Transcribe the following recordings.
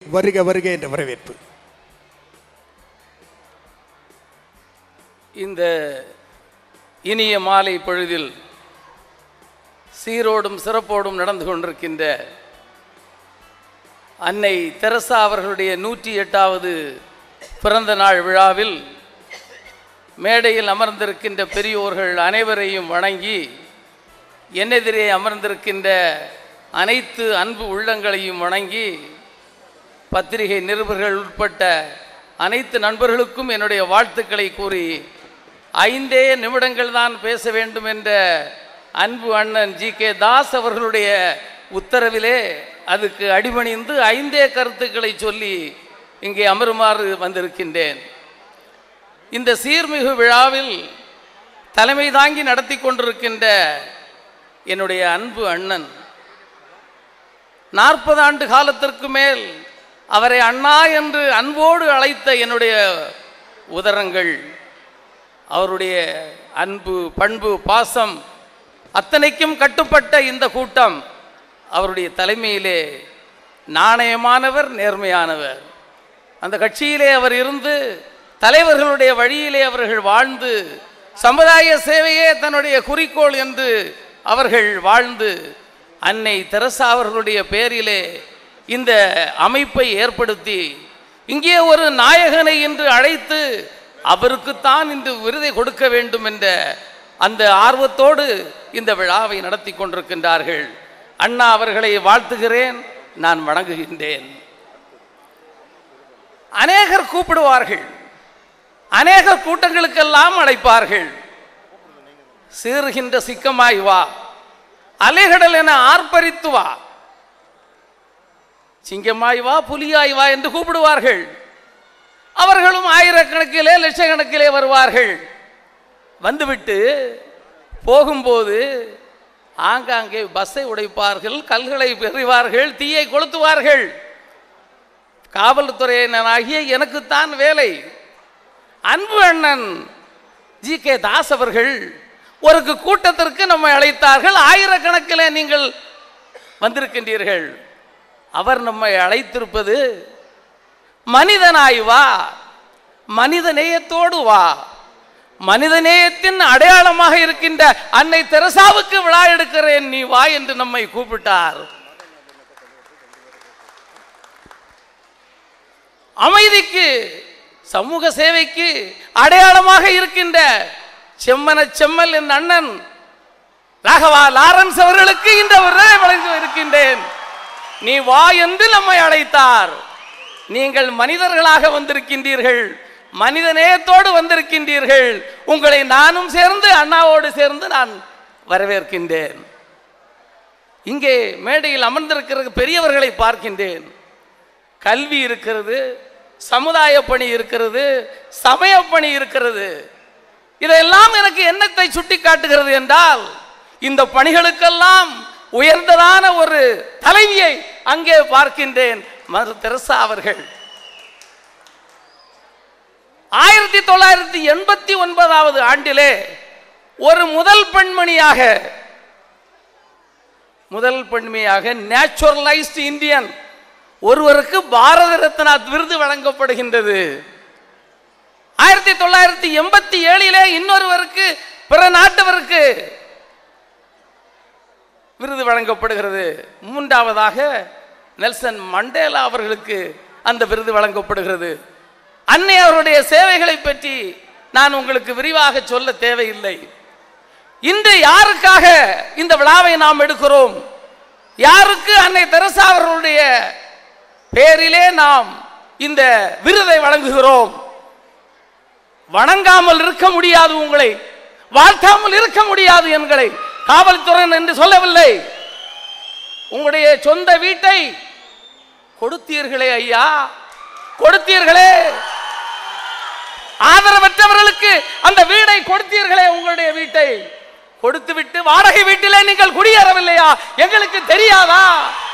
வருக வருக என்ற வரவேற்பு இந்த இனிய மாலை பொழுதில் சீரோடும் சிறப்போடும் நடந்து கொண்டிருக்கின்ற அன்னை தெரசா அவர்களுடைய நூற்றி எட்டாவது பிறந்த நாள் விழாவில் மேடையில் அமர்ந்திருக்கின்ற பெரியோர்கள் அனைவரையும் வணங்கி என்னெதிரே அமர்ந்திருக்கின்ற அனைத்து அன்பு உள்ளங்களையும் வணங்கி பத்திரிகை நிருபர்கள் உட்பட்ட அனைத்து நண்பர்களுக்கும் என்னுடைய வாழ்த்துக்களை கூறி ஐந்தே நிமிடங்கள் தான் பேச வேண்டும் என்ற அன்பு அண்ணன் ஜி கே தாஸ் அவர்களுடைய உத்தரவிலே அதுக்கு அடிபணிந்து ஐந்தே கருத்துக்களை சொல்லி இங்கே அமருமாறு வந்திருக்கின்றேன் இந்த சீர்மிகு விழாவில் தலைமை தாங்கி நடத்தி கொண்டிருக்கின்ற என்னுடைய அன்பு அண்ணன் நாற்பது ஆண்டு காலத்திற்கு மேல் அவரை அண்ணா என்று அன்போடு அழைத்த என்னுடைய உதரங்கள் அவருடைய அன்பு பண்பு பாசம் அத்தனைக்கும் கட்டுப்பட்ட இந்த கூட்டம் அவருடைய தலைமையிலே நாணயமானவர் நேர்மையானவர் அந்த கட்சியிலே அவர் இருந்து தலைவர்களுடைய வழியிலே அவர்கள் வாழ்ந்து சமுதாய சேவையே தன்னுடைய குறிக்கோள் என்று அவர்கள் வாழ்ந்து அன்னை தெரசா அவர்களுடைய பேரிலே இந்த அமைப்பை ஏற்படுத்தி இங்கே ஒரு நாயகனை என்று அழைத்து அவருக்குத்தான் இன்று விருதை கொடுக்க வேண்டும் என்ற அந்த ஆர்வத்தோடு இந்த விழாவை நடத்தி கொண்டிருக்கின்றார்கள் அண்ணா அவர்களை வாழ்த்துகிறேன் நான் வணங்குகின்றேன் அநேகர் கூப்பிடுவார்கள் அநேகர் கூட்டங்களுக்கெல்லாம் அழைப்பார்கள் சீறுகின்ற சிக்கமாய் வா அலைகடல் என ஆர்ப்பரித்து வா சிங்கமாய் வா புலியாய் வா என்று கூப்பிடுவார்கள் அவர்களும் ஆயிரக்கணக்கிலே லட்சக்கணக்கிலே வருவார்கள் வந்துவிட்டு போகும்போது ஆங்காங்கே பஸ்ஸை உடைப்பார்கள் கல்களை பெறுவார்கள் தீயை கொளுத்துவார்கள் காவல்துறையினராகிய எனக்குத்தான் வேலை அன்பு அண்ணன் ஜி கே தாஸ் அவர்கள் ஒரு கூட்டத்திற்கு நம்மை அழைத்தார்கள் ஆயிரக்கணக்கில் நீங்கள் வந்திருக்கின்றீர்கள் அவர் நம்மை அழைத்திருப்பது மனிதனாய் வா மனித நேயத்தோடு வா மனித நேயத்தின் அடையாளமாக இருக்கின்ற அன்னை தெரசாவுக்கு விழா எடுக்கிறேன் நீ வா என்று நம்மை கூப்பிட்டார் அமைதிக்கு சமூக சேவைக்கு அடையாளமாக இருக்கின்ற செம்மன செம்மல் என் அண்ணன் ராகவா லாரன்ஸ் அவர்களுக்கு இந்த விருதை வழங்கி இருக்கின்றேன் நீ வா என்று நம்மை அழைத்தார் நீங்கள் மனிதர்களாக வந்திருக்கின்றீர்கள் மனித நேயத்தோடு வந்திருக்கின்றீர்கள் உங்களை நானும் சேர்ந்து அண்ணாவோடு சேர்ந்து நான் வரவேற்கின்றேன் இங்கே மேடையில் அமர்ந்திருக்கிற பெரியவர்களை பார்க்கின்றேன் கல்வி இருக்கிறது சமுதாய பணி இருக்கிறது சமய பணி இருக்கிறது இதெல்லாம் எனக்கு என்னத்தை சுட்டி காட்டுகிறது என்றால் இந்த பணிகளுக்கெல்லாம் உயர்ந்ததான ஒரு தலைவியை அங்கே பார்க்கின்றேன் மது தெரசா அவர்கள் ஆயிரத்தி தொள்ளாயிரத்தி எண்பத்தி ஒன்பதாவது ஆண்டிலே ஒரு முதல் பெண்மணியாக முதல் பெண்மையாக நேச்சுரலைஸ்ட் இந்தியன் ஒருவருக்கு பாரத ரத்னா விருது வழங்கப்படுகின்றது ஆயிரத்தி தொள்ளாயிரத்தி எண்பத்தி ஏழிலே இன்னொருவருக்கு பிற நாட்டவருக்கு விருது வழங்கப்படுகிறது மூன்றாவதாக நெல்சன் மண்டேலா அவர்களுக்கு அந்த விருது வழங்கப்படுகிறது அன்னை அவருடைய சேவைகளை பற்றி நான் உங்களுக்கு விரிவாக சொல்ல தேவையில்லை இன்று யாருக்காக இந்த விழாவை நாம் எடுக்கிறோம் யாருக்கு அன்னை தெரசா அவர்களுடைய பேரிலே நாம் இந்த விருதை வழங்குகிறோம் வணங்காமல் இருக்க முடியாது உங்களை வாழ்த்தாமல் இருக்க முடியாது எங்களை காவல்துறை என்று சொல்லவில்லை உங்களுடைய சொந்த வீட்டை கொடுத்தீர்களே ஐயா கொடுத்தீர்களே ஆதரவற்றவர்களுக்கு அந்த வீடை கொடுத்தீர்களே உங்களுடைய வீட்டை கொடுத்து விட்டு வாடகை வீட்டிலே நீங்கள் குடியேறவில்லையா எங்களுக்கு தெரியாதா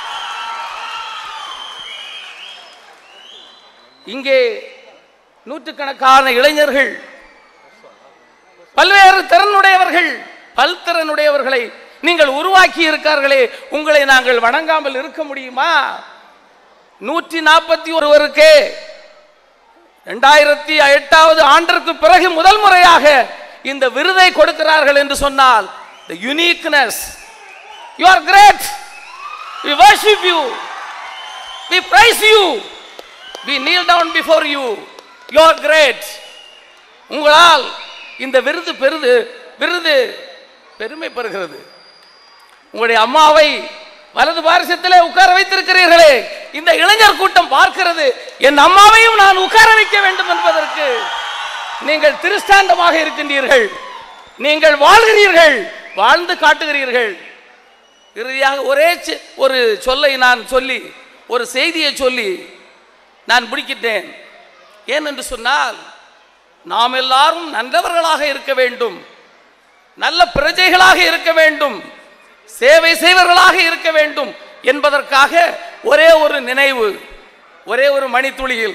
இங்கே நூற்றுக்கணக்கான இளைஞர்கள் பல்வேறு திறனுடையவர்கள் பல்திறனுடையவர்களை நீங்கள் உருவாக்கி இருக்கார்களே உங்களை நாங்கள் வணங்காமல் இருக்க முடியுமா நூற்றி நாற்பத்தி ஒருவருக்கே இரண்டாயிரத்தி எட்டாவது ஆண்டிற்கு பிறகு முதல் முறையாக இந்த விருதை கொடுக்கிறார்கள் என்று சொன்னால் the uniqueness you are great we worship you we praise you we kneel down before you you are great உங்களால் இந்த விருது பெருது விருது பெருமை பெறுகிறது உங்களுடைய அம்மாவை வலது பாரசத்திலே உட்கார வைத்திருக்கிறீர்களே இந்த இளைஞர் கூட்டம் பார்க்கிறது என் அம்மாவையும் நான் உட்கார வைக்க வேண்டும் என்பதற்கு நீங்கள் திருஷ்டாந்தமாக இருக்கின்றீர்கள் நீங்கள் வாழ்கிறீர்கள் வாழ்ந்து காட்டுகிறீர்கள் இறுதியாக ஒரே சி- ஒரு சொல்லை நான் சொல்லி ஒரு செய்தியை சொல்லி நான் முடிக்கிட்டேன் ஏன் என்று சொன்னால் நாம் எல்லாரும் நல்லவர்களாக இருக்க வேண்டும் நல்ல பிரஜைகளாக இருக்க வேண்டும் சேவை செய்வர்களாக இருக்க வேண்டும் என்பதற்காக ஒரே ஒரு நினைவு ஒரே ஒரு மணித்துளியில்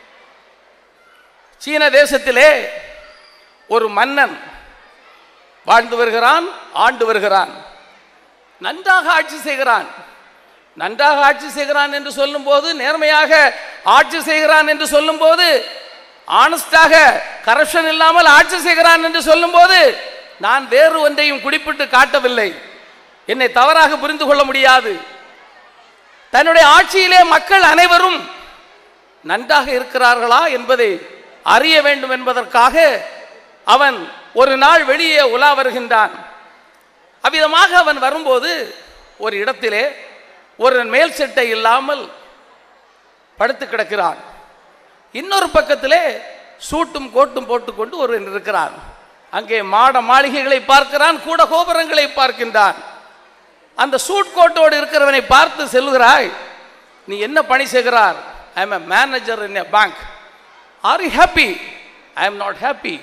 சீன தேசத்திலே ஒரு மன்னன் வாழ்ந்து வருகிறான் ஆண்டு வருகிறான் நன்றாக ஆட்சி செய்கிறான் நன்றாக ஆட்சி செய்கிறான் என்று சொல்லும்போது நேர்மையாக ஆட்சி செய்கிறான் என்று சொல்லும்போது ஆனஸ்டாக கரப்ஷன் இல்லாமல் ஆட்சி செய்கிறான் என்று சொல்லும்போது நான் வேறு ஒன்றையும் குறிப்பிட்டு காட்டவில்லை என்னை தவறாக புரிந்து கொள்ள முடியாது தன்னுடைய ஆட்சியிலே மக்கள் அனைவரும் நன்றாக இருக்கிறார்களா என்பதை அறிய வேண்டும் என்பதற்காக அவன் ஒரு நாள் வெளியே உலா வருகின்றான் அவ்விதமாக அவன் வரும்போது ஒரு இடத்திலே ஒரு மேல் சட்டை இல்லாமல் படுத்து கிடக்கிறான் இன்னொரு பக்கத்திலே சூட்டும் கோட்டும் போட்டுக்கொண்டு ஒருவன் இருக்கிறான் அங்கே மாட மாளிகைகளை பார்க்கிறான் கூட கோபுரங்களை பார்க்கின்றான் அந்த சூட் கோட்டோடு இருக்கிறவனை பார்த்து செல்கிறாய் நீ என்ன பணி செய்கிறார் I am a manager in a bank are you happy I am not happy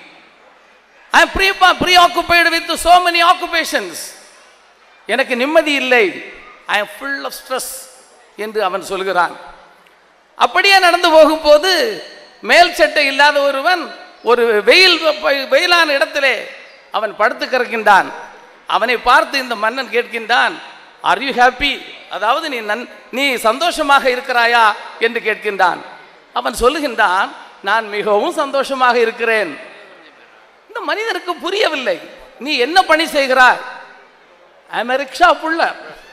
I am free free occupied with so many occupations எனக்கு நிம்மதி இல்லை I am full of stress என்று அவன் சொல்கிறான் அப்படியே நடந்து போகும்போது மேல் சட்டை இல்லாத ஒருவன் ஒரு வெயில் வெப்ப- வெயிலான இடத்திலே அவன் படுத்து கிடக்கின்றான் அவனை பார்த்து இந்த மன்னன் கேட்கின்றான் ஆர் யூ ஹாப்பி அதாவது நீ நன் நீ சந்தோஷமாக இருக்கிறாயா என்று கேட்கின்றான் அவன் சொல்லுகின்றான் நான் மிகவும் சந்தோஷமாக இருக்கிறேன் இந்த மனிதனுக்கு புரியவில்லை நீ என்ன பணி செய்கிறாய் I'm rickshaw puller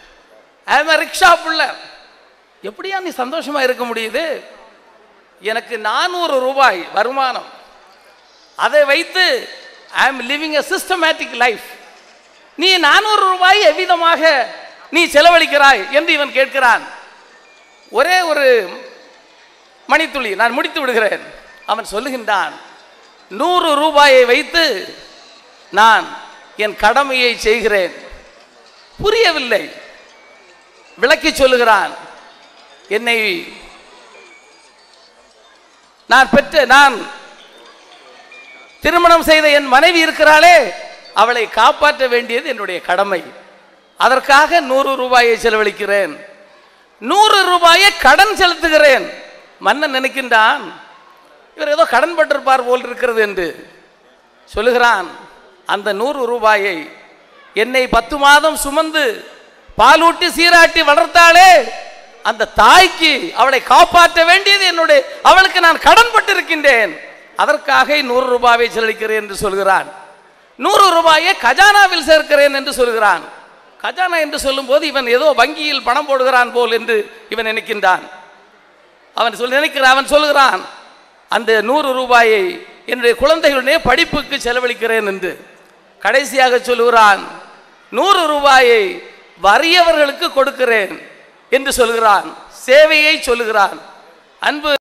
I'm rickshaw puller எப்படியா நீ சந்தோஷமா இருக்க முடியுது எனக்கு நானூறு ரூபாய் வருமானம் அதை வைத்து I am living a systematic life நீ நானூறு ரூபாய் எவ்விதமாக நீ செலவழிக்கிறாய் என்று இவன் கேட்கிறான் ஒரே ஒரு மணித்துளி நான் முடித்து விடுகிறேன் அவன் சொல்லுகின்றான் நூறு ரூபாயை வைத்து நான் என் கடமையை செய்கிறேன் புரியவில்லை விளக்கி சொல்லுகிறான் என்னை நான் பெற்ற நான் திருமணம் செய்த என் மனைவி இருக்கிறாளே அவளை காப்பாற்ற வேண்டியது என்னுடைய கடமை அதற்காக நூறு ரூபாயை செலவழிக்கிறேன் நூறு ரூபாயை கடன் செலுத்துகிறேன் மன்னன் நினைக்கின்றான் இவர் ஏதோ கடன் பட்டிருப்பார் போல் இருக்கிறது என்று சொல்லுகிறான் அந்த நூறு ரூபாயை என்னை பத்து மாதம் சுமந்து பாலூட்டி சீராட்டி வளர்த்தாளே அந்த தாய்க்கு அவளை காப்பாற்ற வேண்டியது என்னுடைய அவளுக்கு நான் கடன் பட்டிருக்கின்றேன் அதற்காக நூறு ரூபாயை செலவழிக்கிறேன் என்று சொல்கிறான் நூறு ரூபாயை கஜானாவில் சேர்க்கிறேன் என்று சொல்கிறான் கஜானா என்று சொல்லும்போது இவன் ஏதோ வங்கியில் பணம் போடுகிறான் போல் என்று இவன் நினைக்கின்றான் அவன் சொல் நினைக்கிறான் அவன் சொல்லுகிறான் அந்த நூறு ரூபாயை என்னுடைய குழந்தைகளுடைய படிப்புக்கு செலவழிக்கிறேன் என்று கடைசியாக சொல்லுகிறான் நூறு ரூபாயை வறியவர்களுக்கு கொடுக்கிறேன் என்று சொல்கிறான் சேவையை சொல்லுகிறான் அன்பு